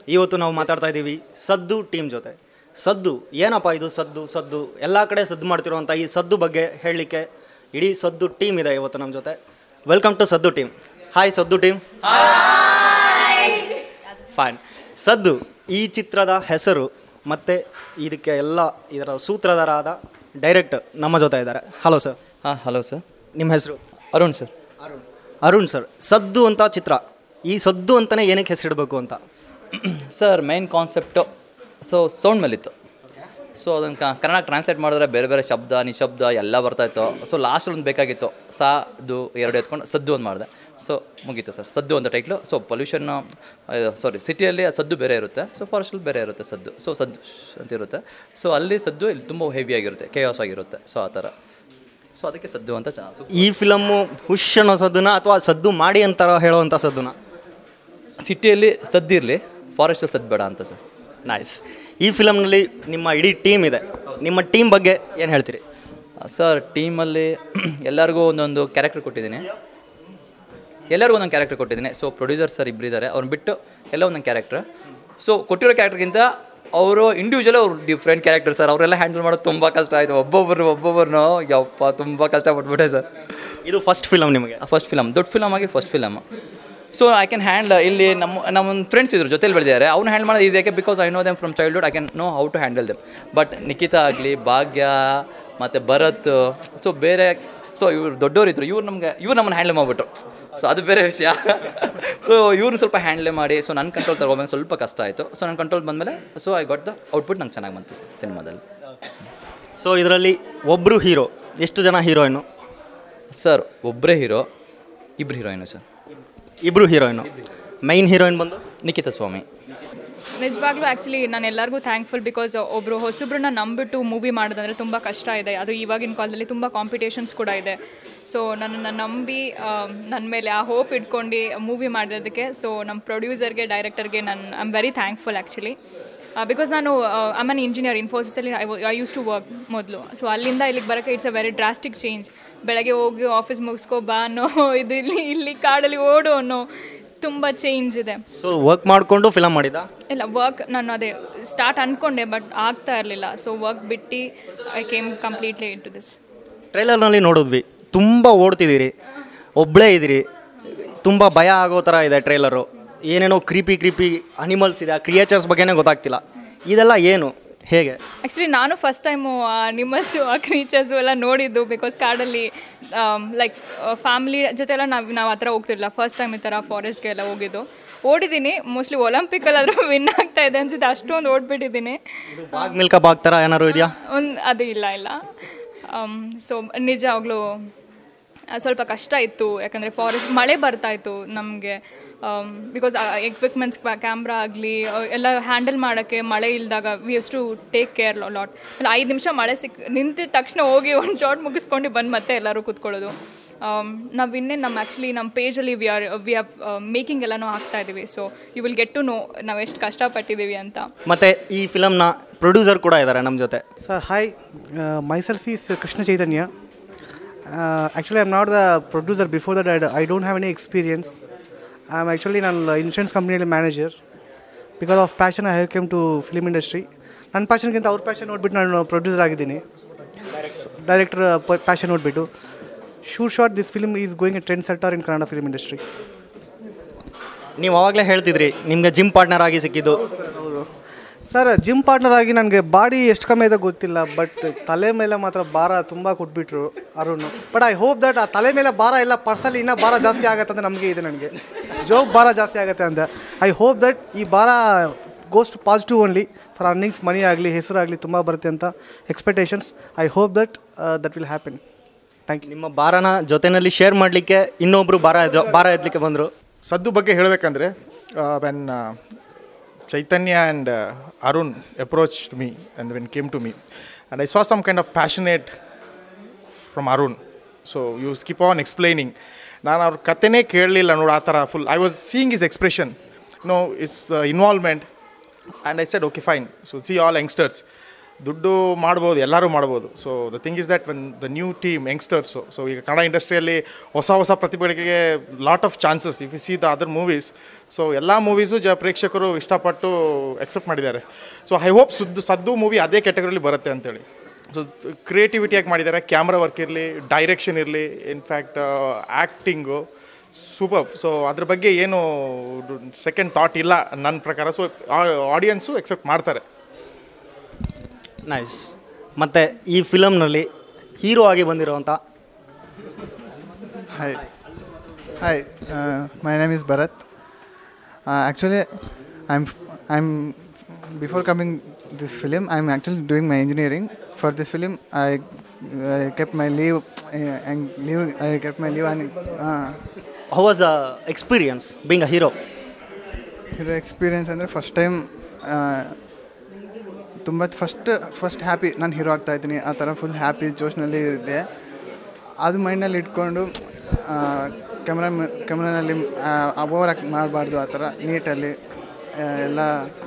ಇವತ್ತು ನಾವು ಮಾತಾಡ್ತಾ ಇದ್ದೀವಿ ಸದ್ದು ಟೀಮ್ ಜೊತೆ ಸದ್ದು ಏನಪ್ಪ ಇದು ಸದ್ದು ಸದ್ದು ಎಲ್ಲ ಕಡೆ ಸದ್ದು ಮಾಡ್ತಿರುವಂಥ ಈ ಸದ್ದು ಬಗ್ಗೆ ಹೇಳಲಿಕ್ಕೆ ಇಡೀ ಸದ್ದು ಟೀಮ್ ಇದೆ ಇವತ್ತು ನಮ್ಮ ಜೊತೆ welcome to Saddu team hi Saddu team fine Saddu ಈ ಚಿತ್ರದ ಹೆಸರು ಮತ್ತು ಇದಕ್ಕೆ ಎಲ್ಲ ಇದರ ಸೂತ್ರಧಾರಾದ ಡೈರೆಕ್ಟರ್ ನಮ್ಮ ಜೊತೆ ಇದ್ದಾರೆ ಹಲೋ ಸರ್ ಹಾಂ ಹಲೋ ಸರ್ ನಿಮ್ಮ ಹೆಸರು ಅರುಣ್ ಸರ್ ಅರುಣ್ ಅರುಣ್ ಸರ್ ಸದ್ದು ಅಂತ ಚಿತ್ರ ಈ ಸದ್ದು ಅಂತಲೇ ಏನಕ್ಕೆ ಹೆಸರಿಡಬೇಕು ಅಂತ sir main concept so sound ಮೇಲಿತ್ತು ಸೊ ಅದನ್ನು ಕನ್ನಡ ಟ್ರಾನ್ಸ್ಲೇಟ್ ಮಾಡಿದ್ರೆ ಬೇರೆ ಬೇರೆ ಶಬ್ದ ನಿಶಬ್ದ ಎಲ್ಲ ಬರ್ತಾಯಿತ್ತು ಸೊ ಲಾಸ್ಟ್ ಒಂದು ಬೇಕಾಗಿತ್ತು ಸಾ ದು ಎರಡು ಎತ್ಕೊಂಡು ಸದ್ದು ಒಂದು ಮಾಡಿದೆ ಸೊ ಮುಗೀತು ಸರ್ ಸದ್ದು ಅಂತ ಟೈಟ್ಲು ಸೊ ಪೊಲ್ಯೂಷನ್ ಸಾರಿ ಸಿಟಿಯಲ್ಲಿ ಸದ್ದು ಬೇರೆ ಇರುತ್ತೆ ಸೊ ಫಾರೆಸ್ಟಲ್ಲಿ ಬೇರೆ ಇರುತ್ತೆ ಸದ್ದು ಸೊ ಸದ್ದು ಅಂತ ಇರುತ್ತೆ ಸೊ ಅಲ್ಲಿ ಸದ್ದು ಇಲ್ಲಿ ತುಂಬ ಹೆವಿಯಾಗಿರುತ್ತೆ ಕೇಯಾಸ್ ಆಗಿರುತ್ತೆ ಸೊ ಆ ಥರ ಸೊ ಅದಕ್ಕೆ ಸದ್ದು ಅಂತ ಚ ಸು- ಈ ಫಿಲಮ್ಮು ಹುಷ್ ಅನ್ನೋ ಸದ್ದುನ ಅಥವಾ ಸದ್ದು ಮಾಡಿ ಅಂತಾರ ಹೇಳುವಂಥ ಸದ್ದುನ ಸಿಟಿಯಲ್ಲಿ ಸದ್ದಿರಲಿ ಫಾರೆಸ್ಟಲ್ಲಿ ಸದ್ದು ಬೇಡ ಅಂತ ಸರ್ ನೈಸ್ ಈ ಫಿಲಮ್ನಲ್ಲಿ ನಿಮ್ಮ ಇಡೀ ಟೀಮ್ ಇದೆ ನಿಮ್ಮ ಟೀಮ್ ಬಗ್ಗೆ ಏನು ಹೇಳ್ತೀರಿ ಸರ್ ಟೀಮಲ್ಲಿ ಎಲ್ಲರಿಗೂ ಒಂದೊಂದು ಕ್ಯಾರೆಕ್ಟರ್ ಕೊಟ್ಟಿದ್ದೀನಿ ಎಲ್ಲರಿಗೂ ಒಂದೊಂದು ಕ್ಯಾರೆಕ್ಟರ್ ಕೊಟ್ಟಿದ್ದೀನಿ ಸೊ ಪ್ರೊಡ್ಯೂಸರ್ ಸರ್ ಇಬ್ಬರಿದ್ದಾರೆ ಅವ್ರನ್ನ ಬಿಟ್ಟು ಎಲ್ಲ ಒಂದೊಂದು ಕ್ಯಾರೆಕ್ಟರ್ ಸೊ ಕೊಟ್ಟಿರೋ ಕ್ಯಾರೆಕ್ಟರ್ಗಿಂತ ಅವರು ಇಂಡಿವಿಜುವಲ್ ಅವ್ರು ಡಿಫ್ರೆಂಟ್ ಕ್ಯಾರೆಕ್ಟರ್ ಸರ್ ಅವರೆಲ್ಲ ಹ್ಯಾಂಡಲ್ ಮಾಡೋದು ತುಂಬ ಕಷ್ಟ ಆಯಿತು ಒಬ್ಬೊಬ್ಬರು ಒಬ್ಬೊಬ್ಬರನ್ನು ಯಪ್ಪ ತುಂಬ ಕಷ್ಟಪಟ್ಬಿಟ್ಟೆ ಸರ್ ಇದು ಫಸ್ಟ್ ಫಿಲಮ್ ನಿಮಗೆ ಫಸ್ಟ್ ಫಿಲಮ್ ದೊಡ್ಡ ಫಿಲಮ್ ಆಗಿ first film so I can handle ಇಲ್ಲಿ ನಮ್ಮ ನಮ್ಮ ಫ್ರೆಂಡ್ಸ್ ಇದ್ರು ಜೊತೆಲಿ ಬೆಳೆದಿದ್ದಾರೆ ಅವ್ನು ಹ್ಯಾಂಡಲ್ ಮಾಡೋದು ಈಸಿ ಯಾಕೆ because I know them from childhood I can know how to handle them but Nikhita ಆಗಲಿ ಭಾಗ್ಯ ಮತ್ತು ಭರತ್ ಸೊ ಬೇರೆ ಸೊ ಇವ್ರು ದೊಡ್ಡವರಿದ್ರು ಇವ್ರು ನಮ್ಗೆ ಇವ್ರು ನಮ್ಮನ್ನು ಹ್ಯಾಂಡಲ್ ಮಾಡಿಬಿಟ್ರು ಸೊ ಅದು ಬೇರೆ ವಿಷಯ ಸೊ ಇವ್ರನ್ನ ಸ್ವಲ್ಪ ಹ್ಯಾಂಡಲ್ ಮಾಡಿ ಸೊ ನನ್ನ ಕಂಟ್ರೋಲ್ ತಗೋಬೇಕು ಸ್ವಲ್ಪ ಕಷ್ಟ ಆಯಿತು ಸೊ ನನ್ನ ಕಂಟ್ರೋಲ್ ಬಂದಮೇಲೆ so I got the output ನಂಗೆ ಚೆನ್ನಾಗಿ ಬಂತು ಸಿನಿಮಾದಲ್ಲಿ ಸೊ ಇದರಲ್ಲಿ ಒಬ್ಬರು ಹೀರೋ ಎಷ್ಟು ಜನ ಹೀರೋಯಿನು ಸರ್ ಒಬ್ಬರೇ ಹೀರೋ ಇಬ್ಬರು ಹೀರೋಯಿನು ಸರ್ ಇಬ್ಬರು ಹೀರೋಯಿನು ಮೈನ್ ಹೀರೋಯಿನ್ ಬಂದು ನಿಖಿತಾ ಸ್ವಾಮಿ ನಿಜವಾಗ್ಲೂ ಆ್ಯಕ್ಚುಲಿ ನಾನು ಎಲ್ಲರಿಗೂ ಥ್ಯಾಂಕ್ಫುಲ್ ಬಿಕಾಸ್ ಒಬ್ಬರು ಹೊಸಬ್ರನ್ನ ನಂಬಿಟ್ಟು ಮೂವಿ ಮಾಡೋದಂದರೆ ತುಂಬ ಕಷ್ಟ ಇದೆ ಅದು ಇವಾಗಿನ ಕಾಲದಲ್ಲಿ ತುಂಬ ಕಾಂಪಿಟೇಷನ್ಸ್ ಕೂಡ ಇದೆ ಸೊ ನನ್ನನ್ನು ನಂಬಿ ನನ್ನ ಮೇಲೆ ಆ ಹೋಪ್ ಇಟ್ಕೊಂಡು ಮೂವಿ ಮಾಡಿರೋದಕ್ಕೆ ಸೊ ನಮ್ಮ ಪ್ರೊಡ್ಯೂಸರ್ಗೆ ಡೈರೆಕ್ಟರ್ಗೆ ನಾನು I am very thankful actually because ನಾನು ಐಮ್ ಅನ್ ಇಂಜಿನಿಯರ್ ಇನ್ಫೋಸಿಸಲ್ಲಿ I I used to work ಮೊದಲು ಸೊ ಅಲ್ಲಿಂದ ಇಲ್ಲಿಗೆ ಬರೋಕ್ಕೆ it's a very drastic change ಬೆಳಗ್ಗೆ ಹೋಗಿ ಆಫೀಸ್ ಮುಗಿಸ್ಕೊ ಬಾ ಅನ್ನೋ ಇದು ಇಲ್ಲಿ ಇಲ್ಲಿ ಕಾಡಲ್ಲಿ ಓಡು ಅನ್ನೋ ತುಂಬ ಚೇಂಜ್ ಇದೆ ಸೊ ವರ್ಕ್ ಮಾಡಿಕೊಂಡು ಫಿಲಮ್ ಮಾಡಿದ ಇಲ್ಲ ವರ್ಕ್ ನಾನು ಅದೇ ಸ್ಟಾರ್ಟ್ ಅಂದ್ಕೊಂಡೆ ಬಟ್ ಆಗ್ತಾ ಇರಲಿಲ್ಲ ಸೊ ವರ್ಕ್ ಬಿಟ್ಟು I came completely into this ಟ್ರೈಲರ್ನಲ್ಲಿ ನೋಡಿದ್ವಿ ತುಂಬ ಓಡ್ತಿದ್ದೀರಿ ಒಬ್ಬಳೇ ಇದ್ದೀರಿ ತುಂಬ ಭಯ ಆಗೋ ಥರ ಇದೆ ಟ್ರೈಲರು ಏನೇನೋ ಕ್ರೀಪಿ ಕ್ರೀಪಿ ಅನಿಮಲ್ಸ್ ಇದೆ ಆ ಕ್ರಿಯೇಚರ್ಸ್ ಬಗ್ಗೆನೇ ಗೊತ್ತಾಗ್ತಿಲ್ಲ ಇದೆಲ್ಲ ಏನು ಹೇಗೆ ಆ್ಯಕ್ಚುಲಿ ನಾನು ಫಸ್ಟ್ ಟೈಮು ಆ ನಿಮ್ಮಲ್ಸು ಆ ಕ್ರೀಚರ್ಸು ಎಲ್ಲ ನೋಡಿದ್ದು ಬಿಕಾಸ್ ಕಾಡಲ್ಲಿ ಲೈಕ್ ಫ್ಯಾಮಿಲಿ ಜೊತೆ ಎಲ್ಲ ನಾವು ನಾವು ಆ ಥರ ಹೋಗ್ತಿರಲಿಲ್ಲ ಫಸ್ಟ್ ಟೈಮ್ ಈ ಥರ ಫಾರೆಸ್ಟ್ಗೆಲ್ಲ ಹೋಗಿದ್ದು ಓಡಿದ್ದೀನಿ ಮೋಸ್ಟ್ಲಿ ಒಲಿಂಪಿಕಲ್ಲಾದರೂ ವಿನ್ ಆಗ್ತಾ ಇದೆ ಅನ್ಸುತ್ತೆ ಅಷ್ಟೊಂದು ಓಡ್ಬಿಟ್ಟಿದ್ದೀನಿ ಬಾಗ್ ಮಿಲ್ಕ ಬಾಗ್ ಥರ ಏನಾದ್ರು ಇದೆಯಾ ಒಂದು ಅದು ಇಲ್ಲ ಇಲ್ಲ ಸೊ ನಿಜವಾಗ್ಲೂ ಸ್ವಲ್ಪ ಕಷ್ಟ ಇತ್ತು ಯಾಕಂದರೆ ಫಾರೆಸ್ಟ್ ಮಳೆ ಬರ್ತಾ ಇತ್ತು ನಮಗೆ ಬಿಕಾಸ್ ಎಕ್ವಿಪ್ಮೆಂಟ್ಸ್ ಕ್ಯಾಮ್ರಾ ಆಗಲಿ ಎಲ್ಲ ಹ್ಯಾಂಡಲ್ ಮಾಡೋಕ್ಕೆ ಮಳೆ ಇಲ್ದಾಗ V has to take care lot ಅಲ್ಲಿ ಐದು ನಿಮಿಷ ಮಳೆ ಸಿಕ್ ನಿಂತಿದ ತಕ್ಷಣ ಹೋಗಿ ಒಂದು ಶಾರ್ಟ್ ಮುಗಿಸ್ಕೊಂಡು ಬಂದು ಮತ್ತೆ ಎಲ್ಲರೂ ಕೂತ್ಕೊಳ್ಳೋದು ನಾವು ಇನ್ನೇ ನಮ್ಮ ಆ್ಯಕ್ಚುಲಿ ನಮ್ಮ ಪೇಜಲ್ಲಿ we are we have making ಎಲ್ಲನೂ ಹಾಕ್ತಾ ಇದ್ದೀವಿ so you will get to know ನಾವು ಎಷ್ಟು ಕಷ್ಟಪಟ್ಟಿದ್ದೀವಿ ಅಂತ ಮತ್ತು ಈ ಫಿಲಮ್ನ ಪ್ರೊಡ್ಯೂಸರ್ ಕೂಡ ಇದ್ದಾರೆ ನಮ್ಮ ಜೊತೆ Sir, hi. Uh, myself is uh, Krishna Chaitanya. Uh, actually, I'm not the producer. Before that, I, d- I don't have any experience. I'm actually an insurance company manager. Because of passion, I have came to film industry. ನನ್ನ ಪ್ಯಾಷನ್ಗಿಂತ ಅವ್ರ passion ನೋಡ್ಬಿಟ್ಟು ನಾನು producer ಆಗಿದ್ದೀನಿ director passion ನೋಡಿಬಿಟ್ಟು sure shot this film is going a trend sector in Kannada film industry ನೀವು ಅವಾಗಲೇ ಹೇಳ್ತಿದ್ರಿ ನಿಮಗೆ gym partner ಆಗಿ ಸಿಕ್ಕಿದ್ದು ಸರ್ ಜಿಮ್ ಪಾರ್ಟ್ನರ್ ಆಗಿ ನನಗೆ ಬಾಡಿ ಎಷ್ಟು ಕಮ್ಮಿ ಇದೆ ಗೊತ್ತಿಲ್ಲ ಬಟ್ ತಲೆ ಮೇಲೆ ಮಾತ್ರ ಭಾರ ತುಂಬ ಕೊಟ್ಬಿಟ್ರು Arun but I hope that ಆ ತಲೆ ಮೇಲೆ ಭಾರ ಎಲ್ಲ ಪರ್ಸಲ್ಲಿ ಇನ್ನೂ ಭಾರ ಜಾಸ್ತಿ ಆಗತ್ತೆ ಅಂತ ನಮಗೆ ಇದೆ ನನಗೆ ಜೋಬ್ ಭಾರ ಜಾಸ್ತಿ ಆಗುತ್ತೆ ಅಂತ ಐ ಹೋಪ್ ದಟ್ ಈ ಭಾರ goes to positive only for earnings money ಆಗಲಿ ಹೆಸರಾಗಲಿ ತುಂಬ ಬರುತ್ತೆ ಅಂತ expectations I hope that that will happen thank you ನಿಮ್ಮ ಭಾರನ ಜೊತೆನಲ್ಲಿ ಶೇರ್ ಮಾಡಲಿಕ್ಕೆ ಇನ್ನೊಬ್ಬರು ಭಾರ ಎದ್ದು- ಭಾರ ಎತ್ತಲಿಕ್ಕೆ ಬಂದರು ಸದ್ದು ಬಗ್ಗೆ ಹೇಳಬೇಕಂದ್ರೆ when Chaitanya and Arun approach me and when came to me and I saw some kind of passionate from Arun so you skip on explaining ನಾನು ಅವ್ರ ಕತೆನೇ ಕೇಳಲಿಲ್ಲ ನೋಡು ಆ ಥರ full I was seeing his expression no his involvement and I said okay fine so see all youngsters ದುಡ್ಡು ಮಾಡ್ಬೋದು ಎಲ್ಲರೂ ಮಾಡ್ಬೋದು so the thing is that when the new team youngsters so ಈಗ ಕನ್ನಡ ಇಂಡಸ್ಟ್ರಿಯಲ್ಲಿ ಹೊಸ ಹೊಸ ಪ್ರತಿಭೆಗಳಿಗೆ lot of chances if you see the other movies so ಎಲ್ಲ ಮೂವೀಸು ಜ ಪ್ರೇಕ್ಷಕರು ಇಷ್ಟಪಟ್ಟು ಎಕ್ಸೆಪ್ಟ್ ಮಾಡಿದ್ದಾರೆ ಸೊ ಐ ಹೋಪ್ ಸುದ್ದು ಸದ್ದು ಮೂವಿ ಅದೇ ಕ್ಯಾಟಗರಿಲಿ ಬರುತ್ತೆ ಅಂತೇಳಿ ಸೊ ಕ್ರಿಯೇಟಿವಿಟಿಯಾಗಿ ಮಾಡಿದ್ದಾರೆ ಕ್ಯಾಮ್ರಾ ವರ್ಕ್ ಇರಲಿ ಡೈರೆಕ್ಷನ್ ಇರಲಿ ಇನ್ಫ್ಯಾಕ್ಟ್ ಆ್ಯಕ್ಟಿಂಗು ಸೂಪರ್ ಸೊ ಅದ್ರ ಬಗ್ಗೆ ಏನು ಸೆಕೆಂಡ್ ಥಾಟ್ ಇಲ್ಲ ನನ್ನ ಪ್ರಕಾರ ಸೊ ಆಡಿಯನ್ಸು ಎಕ್ಸೆಪ್ಟ್ ಮಾಡ್ತಾರೆ ನೈಸ್ ಮತ್ತು ಈ ಫಿಲಮ್ನಲ್ಲಿ ಹೀರೋ ಆಗಿ ಬಂದಿರೋವಂಥ Hi. Hi. Uh, my name is Bharat. Uh, actually, I'm I'm before coming this film, I'm actually doing my engineering. For this film, I, I kept my leave uh, and leave. I kept my leave and uh, how was a experience being a hero ಇರೋ experience ಅಂದರೆ first time ತುಂಬ first first happy ನಾನು hero ಆಗ್ತಾ ಇದ್ದೀನಿ ಆ ಥರ full happy ಜೋಶ್ನಲ್ಲಿ ಇದ್ದೆ ಅದು ಮೈಂಡಲ್ಲಿ ಇಟ್ಕೊಂಡು ಕ್ಯಾಮ್ರಾ ಕ್ಯಾಮ್ರಾನಲ್ಲಿ ಓವರ್ ಆ್ಯಕ್ಟ್ ಮಾಡಬಾರ್ದು ಆ ಥರ ನೀಟಲ್ಲಿ ಎಲ್ಲ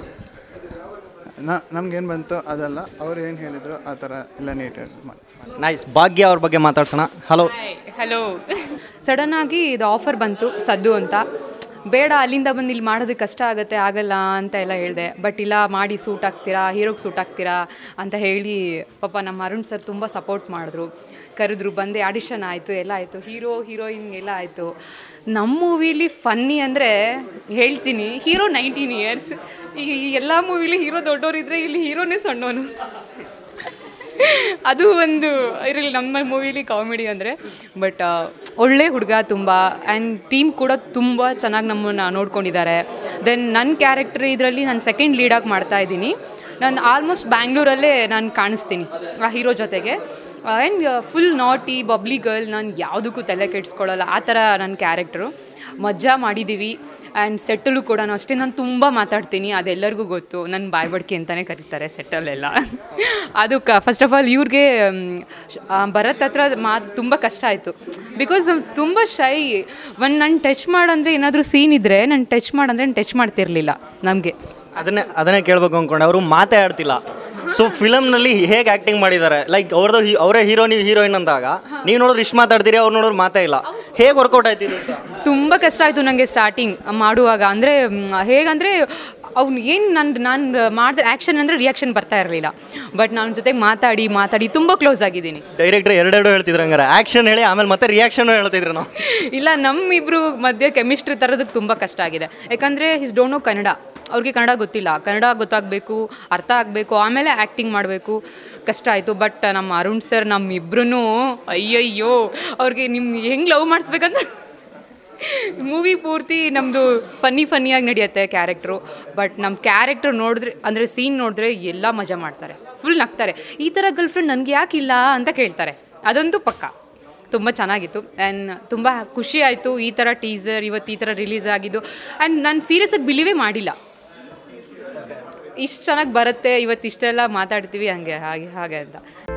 ನಮ್ಗೇನು ಬಂತು ಅದಲ್ಲ ಅವ್ರು ಏನು ಹೇಳಿದ್ರು ಆ ಥರ ಎಲ್ಲ ನೀಟಾಗಿ ಮಾಡಿ ನೈಸ್ ಭಾಗ್ಯ ಅವ್ರ ಬಗ್ಗೆ ಮಾತಾಡ್ಸೋಣ ಹಲೋ ಹಲೋ ಸಡನ್ ಆಗಿ ಇದು ಆಫರ್ ಬಂತು ಸದ್ದು ಅಂತ ಬೇಡ ಅಲ್ಲಿಂದ ಬಂದು ಇಲ್ಲಿ ಮಾಡೋದಕ್ಕೆ ಕಷ್ಟ ಆಗುತ್ತೆ ಆಗಲ್ಲ ಅಂತ ಎಲ್ಲ ಹೇಳಿದೆ ಬಟ್ ಇಲ್ಲ ಮಾಡಿ ಸೂಟ್ ಆಗ್ತೀರಾ ಹೀರೋಗೆ ಸೂಟ್ ಆಗ್ತೀರಾ ಅಂತ ಹೇಳಿ ಪಾಪ ನಮ್ಮ ಅರುಣ್ ಸರ್ ತುಂಬ ಸಪೋರ್ಟ್ ಮಾಡಿದ್ರು ಕರೆದ್ರು ಬಂದೆ ಆಡಿಷನ್ ಆಯಿತು ಎಲ್ಲ ಆಯಿತು ಹೀರೋ ಹೀರೋಯಿನ್ ಎಲ್ಲ ಆಯಿತು ನಮ್ಮ ಮೂವಿಲಿ ಫನ್ನಿ ಅಂದರೆ ಹೇಳ್ತೀನಿ ಹೀರೋ ನೈನ್ಟೀನ್ ಇಯರ್ಸ್ ಈ ಎಲ್ಲ ಮೂವಿಲಿ ಹೀರೋ ದೊಡ್ಡವರಿದ್ರೆ ಇಲ್ಲಿ ಹೀರೋನೇ ಸಣ್ಣವನು ಅದು ಒಂದು ಇದರಲ್ಲಿ ನಮ್ಮ ಮೂವಿಲಿ ಕಾಮಿಡಿ ಅಂದರೆ ಬಟ್ ಒಳ್ಳೆ ಹುಡುಗ ತುಂಬ ಆ್ಯಂಡ್ ಟೀಮ್ ಕೂಡ ತುಂಬ ಚೆನ್ನಾಗಿ ನಮ್ಮನ್ನು ನೋಡ್ಕೊಂಡಿದ್ದಾರೆ ದೆನ್ ನನ್ನ ಕ್ಯಾರೆಕ್ಟರ್ ಇದರಲ್ಲಿ ನಾನು ಸೆಕೆಂಡ್ ಲೀಡಾಗಿ ಮಾಡ್ತಾ ಇದ್ದೀನಿ ನಾನು ಆಲ್ಮೋಸ್ಟ್ ಬ್ಯಾಂಗ್ಳೂರಲ್ಲೇ ನಾನು ಕಾಣಿಸ್ತೀನಿ ಆ ಹೀರೋ ಜೊತೆಗೆ and full naughty bubbly girl ನಾನು ಯಾವುದಕ್ಕೂ ತಲೆ ಕೆಡಿಸ್ಕೊಳ್ಳಲ್ಲ ಆ ಥರ ನನ್ನ ಕ್ಯಾರೆಕ್ಟ್ರು ಮಜಾ ಮಾಡಿದ್ದೀವಿ ಆ್ಯಂಡ್ ಸೆಟ್ಟಲ್ಲೂ ಕೂಡ ಅಷ್ಟೇ ನಾನು ತುಂಬ ಮಾತಾಡ್ತೀನಿ ಅದೆಲ್ಲರಿಗೂ ಗೊತ್ತು ನನ್ನ ಬಾಯ್ಬಡ್ಕೆ ಅಂತಲೇ ಕರೀತಾರೆ ಸೆಟ್ಟಲ್ಲೆಲ್ಲ ಅದು ಕ ಫಸ್ಟ್ ಆಫ್ ಆಲ್ ಇವ್ರಿಗೆ ಭರತ್ ಹತ್ರ ಮಾತು ತುಂಬ ಕಷ್ಟ ಆಯಿತು ಬಿಕಾಸ್ ತುಂಬ ಶೈ ಒಂದು ನಾನು ಟಚ್ ಮಾಡಂದರೆ ಏನಾದರೂ ಸೀನ್ ಇದ್ದರೆ ನಾನು ಟಚ್ ಮಾಡಂದರೆ ಟಚ್ ಮಾಡ್ತಿರ್ಲಿಲ್ಲ ನಮಗೆ ಅದನ್ನೇ ಅದನ್ನೇ ಕೇಳಬೇಕು ಅಂದ್ಕೊಂಡೆ ಅವರು ಮಾತೇ ಆಡ್ತಿಲ್ಲ ಸೊ ಫಿಲಮ್ನಲ್ಲಿ ಹೇಗೆ ಆ್ಯಕ್ಟಿಂಗ್ ಮಾಡಿದ್ದಾರೆ ಲೈಕ್ ಅವ್ರದ್ದು ಅವರೇ ಹೀರೋ ನೀವು ಹೀರೋಯಿನ್ ಅಂದಾಗ ನೀವು ನೋಡಿದ್ರೆ ಇಷ್ಟು ಮಾತಾಡ್ತೀರಿ ಅವ್ರು ನೋಡಿದ್ರೆ ಮಾತೇ ಇಲ್ಲ ಹೇಗೆ ವರ್ಕೌಟ್ ಆಯ್ತಿದೆ ಅಂತ ತುಂಬ ಕಷ್ಟ ಆಯಿತು ನನಗೆ ಸ್ಟಾರ್ಟಿಂಗ್ ಮಾಡುವಾಗ ಅಂದರೆ ಹೇಗಂದರೆ ಅವ್ನು ಏನು ನಾನು ನಾನು ಮಾಡಿದ ಆ್ಯಕ್ಷನ್ ಅಂದರೆ ರಿಯಾಕ್ಷನ್ ಬರ್ತಾ ಇರಲಿಲ್ಲ ಬಟ್ ನಾನು ಜೊತೆಗೆ ಮಾತಾಡಿ ಮಾತಾಡಿ ತುಂಬ ಕ್ಲೋಸ್ ಆಗಿದ್ದೀನಿ ಡೈರೆಕ್ಟ್ರ್ ಎರಡೆರಡು ಹೇಳ್ತಿದ್ರು ಹಂಗಾರೆ ಆ್ಯಕ್ಷನ್ ಹೇಳಿ ಆಮೇಲೆ ಮತ್ತೆ ರಿಯಾಕ್ಷನ್ ಹೇಳ್ತಿದ್ರು ನಾವು ಇಲ್ಲ ನಮ್ಮಿಬ್ರು ಮಧ್ಯೆ ಕೆಮಿಸ್ಟ್ರಿ ತರೋದಕ್ಕೆ ತುಂಬ ಕಷ್ಟ ಆಗಿದೆ ಯಾಕಂದರೆ ಹಿಸ್ ಡೋಂಟ್ ನೋ ಕನ್ನಡ ಅವ್ರಿಗೆ ಕನ್ನಡ ಗೊತ್ತಿಲ್ಲ ಕನ್ನಡ ಗೊತ್ತಾಗಬೇಕು ಅರ್ಥ ಆಗಬೇಕು ಆಮೇಲೆ ಆ್ಯಕ್ಟಿಂಗ್ ಮಾಡಬೇಕು ಕಷ್ಟ ಆಯಿತು ಬಟ್ ನಮ್ಮ ಅರುಣ್ ಸರ್ ನಮ್ಮಿಬ್ರು ಅಯ್ಯಯ್ಯೋ ಅವ್ರಿಗೆ ನಿಮ್ಮ ಹೆಂಗೆ ಲವ್ ಮಾಡಿಸ್ಬೇಕಂತ ಮೂವಿ ಪೂರ್ತಿ ನಮ್ಮದು ಫನ್ನಿ ಫನ್ನಿಯಾಗಿ ನಡೆಯುತ್ತೆ ಕ್ಯಾರೆಕ್ಟ್ರು ಬಟ್ ನಮ್ಮ ಕ್ಯಾರೆಕ್ಟರ್ ನೋಡಿದ್ರೆ ಅಂದರೆ ಸೀನ್ ನೋಡಿದ್ರೆ ಎಲ್ಲ ಮಜಾ ಮಾಡ್ತಾರೆ ಫುಲ್ ನಗ್ತಾರೆ ಈ ಥರ ಗರ್ಲ್ ಫ್ರೆಂಡ್ ನನಗೆ ಯಾಕಿಲ್ಲ ಅಂತ ಕೇಳ್ತಾರೆ ಅದಂತೂ ಪಕ್ಕ ತುಂಬ ಚೆನ್ನಾಗಿತ್ತು ಆ್ಯಂಡ್ ತುಂಬ ಖುಷಿ ಆಯಿತು ಈ ಥರ ಟೀಸರ್ ಇವತ್ತು ಈ ಥರ ರಿಲೀಸ್ ಆಗಿದ್ದು ಆ್ಯಂಡ್ ನಾನು ಸೀರಿಯಸ್ಸಾಗಿ ಬಿಲೀವೇ ಮಾಡಿಲ್ಲ ಇಷ್ಟು ಚೆನ್ನಾಗಿ ಬರುತ್ತೆ ಇವತ್ತು ಇಷ್ಟೆಲ್ಲ ಮಾತಾಡ್ತೀವಿ ಹಾಗೆ ಹಾಗೆ ಹಾಗೆ ಅಂತ